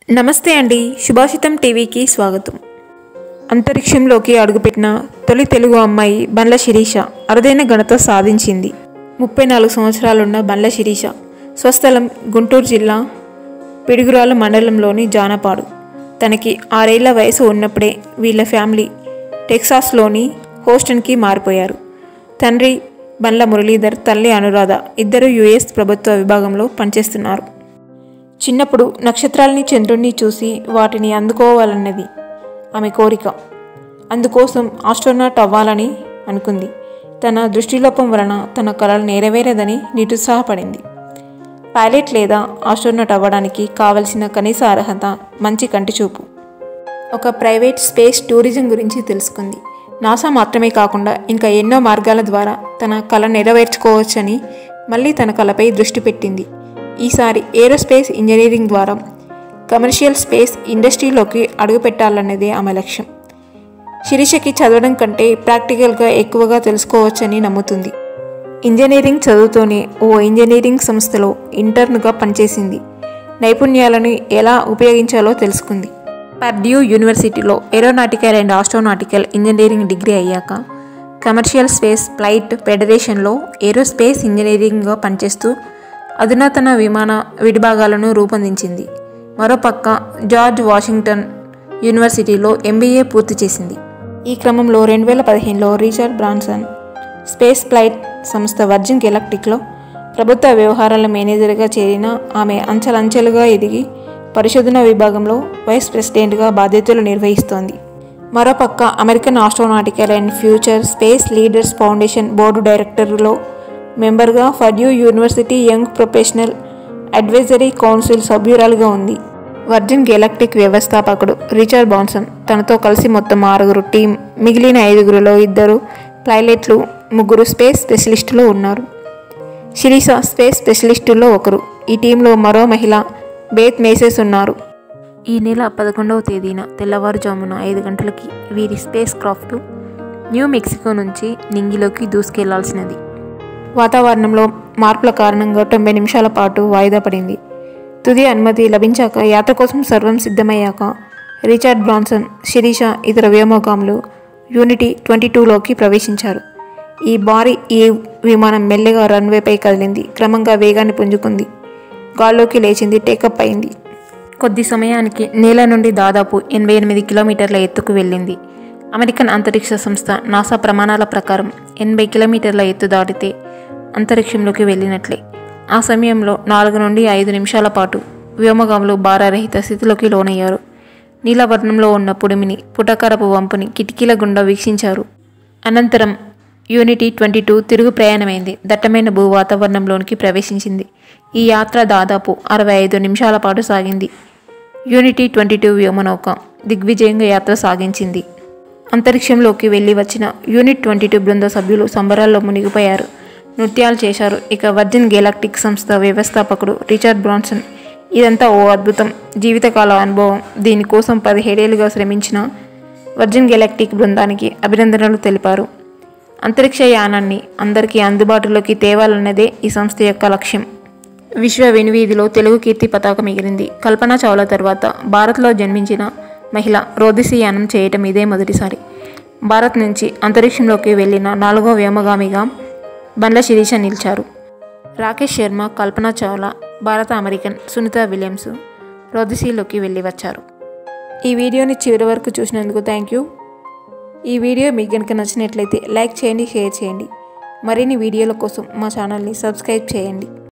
నమస్తే అండి శుభాషితం టీవీకి స్వాగతం అంతరిక్షంలోకి అడుగుపెట్టిన తొలి తెలుగు అమ్మాయి బండ్ల శిరీష అరుదైన ఘనత సాధించింది ముప్పై నాలుగు సంవత్సరాలున్న బండ్ల శిరీష స్వస్థలం గుంటూరు జిల్లా పిడుగురాల మండలంలోని జానపాడు తనకి ఆరేళ్ల వయసు ఉన్నప్పుడే వీళ్ళ ఫ్యామిలీ టెక్సాస్లోని హోస్టన్కి మారిపోయారు తండ్రి బండ్ల మురళీధర్ తల్లి అనురాధ ఇద్దరు యుఎస్ ప్రభుత్వ విభాగంలో పనిచేస్తున్నారు చిన్నప్పుడు నక్షత్రాల్ని చంద్రుణ్ణి చూసి వాటిని అందుకోవాలన్నది ఆమె కోరిక అందుకోసం ఆస్ట్రోనాట్ అవ్వాలని అనుకుంది తన దృష్టిలోపం వలన తన కలలు నెరవేరదని నిరుత్సాహపడింది పైలట్ లేదా ఆస్ట్రోనాట్ అవ్వడానికి కావలసిన కనీస అర్హత మంచి కంటిచూపు ఒక ప్రైవేట్ స్పేస్ టూరిజం గురించి తెలుసుకుంది నాసా మాత్రమే కాకుండా ఇంకా ఎన్నో మార్గాల ద్వారా తన కళ నెరవేర్చుకోవచ్చని మళ్ళీ తన కళపై దృష్టి పెట్టింది ఈసారి ఏరోస్పేస్ ఇంజనీరింగ్ ద్వారా కమర్షియల్ స్పేస్ ఇండస్ట్రీలోకి అడుగుపెట్టాలన్నదే ఆమె లక్ష్యం శిరీషకి చదవడం కంటే ప్రాక్టికల్గా ఎక్కువగా తెలుసుకోవచ్చని నమ్ముతుంది ఇంజనీరింగ్ చదువుతూనే ఓ ఇంజనీరింగ్ సంస్థలో ఇంటర్న్గా పనిచేసింది నైపుణ్యాలను ఎలా ఉపయోగించాలో తెలుసుకుంది పర్డ్యూ యూనివర్సిటీలో aeronautical and astronautical engineering degree అయ్యాక కమర్షియల్ స్పేస్ ఫ్లైట్ ఫెడరేషన్లో ఏరోస్పేస్ ఇంజనీరింగ్గా పనిచేస్తూ అధునాతన విమాన విడిభాగాలను రూపొందించింది మరోపక్క జార్జ్ వాషింగ్టన్ యూనివర్సిటీలో ఎంబీఏ పూర్తి చేసింది ఈ క్రమంలో రెండు వేల పదిహేనులో రిచర్డ్ బ్రాన్సన్ స్పేస్ ఫ్లైట్ సంస్థ వర్జిన్ గెలాక్టిక్లో ప్రభుత్వ వ్యవహారాల మేనేజర్గా చేరిన ఆమె అంచెలంచెలుగా ఎదిగి పరిశోధన విభాగంలో వైస్ ప్రెసిడెంట్గా బాధ్యతలు నిర్వహిస్తోంది మరోపక్క American astronautical and future space leaders foundation board డైరెక్టర్లో మెంబర్గా Purdue university young professional advisory council సభ్యురాలుగా ఉంది వర్జిన్ గెలాక్టిక్ వ్యవస్థాపకుడు రిచర్డ్ బాన్సన్ తనతో కలిసి మొత్తం ఆరుగురు టీం మిగిలిన ఐదుగురులో ఇద్దరు పైలట్లు ముగ్గురు స్పేస్ స్పెషలిస్టులు ఉన్నారు శిరీష స్పేస్ స్పెషలిస్టుల్లో ఒకరు ఈ టీంలో మరో మహిళ బేత్ మేసెస్ ఉన్నారు ఈ నెల పదకొండవ తేదీన తెల్లవారుజామున ఐదు గంటలకి వీరి స్పేస్ క్రాఫ్ట్ న్యూ మెక్సికో నుంచి నింగిలోకి దూసుకెళ్లాల్సినది వాతావరణంలో మార్పుల కారణంగా తొంభై నిమిషాల పాటు వాయిదా పడింది తుది అనుమతి లభించాక యాత్ర కోసం సర్వం సిద్ధమయ్యాక రిచర్డ్ బ్రాన్సన్ శిరీష ఇతర వ్యోమగాములు యూనిటీ ట్వంటీ టూలోకి ప్రవేశించారు ఈ భారీ ఈ విమానం మెల్లగా రన్వేపై కదిలింది క్రమంగా వేగాన్ని పుంజుకుంది గాల్లోకి లేచింది టేకప్ అయింది కొద్ది సమయానికి నేల నుండి దాదాపు ఎనభై ఎనిమిది కిలోమీటర్ల ఎత్తుకు వెళ్ళింది అమెరికన్ అంతరిక్ష సంస్థ నాసా ప్రమాణాల ప్రకారం ఎనభై కిలోమీటర్ల ఎత్తు దాటితే అంతరిక్షంలోకి వెళ్ళినట్లే ఆ సమయంలో నాలుగు నుండి ఐదు నిమిషాల పాటు వ్యోమగాములు భారరహిత స్థితిలోకి లోనయ్యారు నీలవర్ణంలో ఉన్న పుడిమిని పుటకరపు వంపుని కిటికీల గుండా వీక్షించారు అనంతరం యూనిటీ ట్వంటీ టూ తిరుగు ప్రయాణమైంది దట్టమైన భూ వాతావరణంలోనికి ప్రవేశించింది ఈ యాత్ర దాదాపు అరవై ఐదు నిమిషాల పాటు సాగింది యూనిటీ ట్వంటీ టూ వ్యోమనౌక దిగ్విజయంగా యాత్ర సాగించింది అంతరిక్షంలోకి వెళ్ళి వచ్చిన యూనిట్ ట్వంటీ టూ బృంద సభ్యులు సంబరాల్లో మునిగిపోయారు నృత్యాలు చేశారు ఇక వర్జిన్ గెలాక్టిక్ సంస్థ వ్యవస్థాపకుడు రిచర్డ్ బ్రాన్సన్ ఇదంతా ఓ అద్భుతం జీవితకాల అనుభవం దీనికోసం పదిహేడేళ్లుగా శ్రమించిన వర్జిన్ గెలాక్టిక్ బృందానికి అభినందనలు తెలిపారు అంతరిక్ష యానాన్ని అందరికీ అందుబాటులోకి తేవాలన్నదే ఈ సంస్థ యొక్క లక్ష్యం విశ్వ వినివీధిలో తెలుగు కీర్తి పతాకం ఎగిరింది కల్పన చావ్లా తర్వాత భారత్లో జన్మించిన మహిళ రోదిసీ యానం చేయటం ఇదే మొదటిసారి భారత్ నుంచి అంతరిక్షంలోకి వెళ్ళిన నాలుగో వ్యోమగామిగా బండ్ల శిరీష నిలిచారు రాకేష్ శర్మ కల్పన చావ్లా భారత అమెరికన్ సునీత విలియమ్స్ రోదిసీలోకి వెళ్ళి వచ్చారు ఈ వీడియోని చివరి వరకు చూసినందుకు థ్యాంక్ యూ ఈ వీడియో మీకు కనుక నచ్చినట్లయితే లైక్ చేయండి షేర్ చేయండి మరిన్ని వీడియోల కోసం మా ఛానల్ని సబ్స్క్రైబ్ చేయండి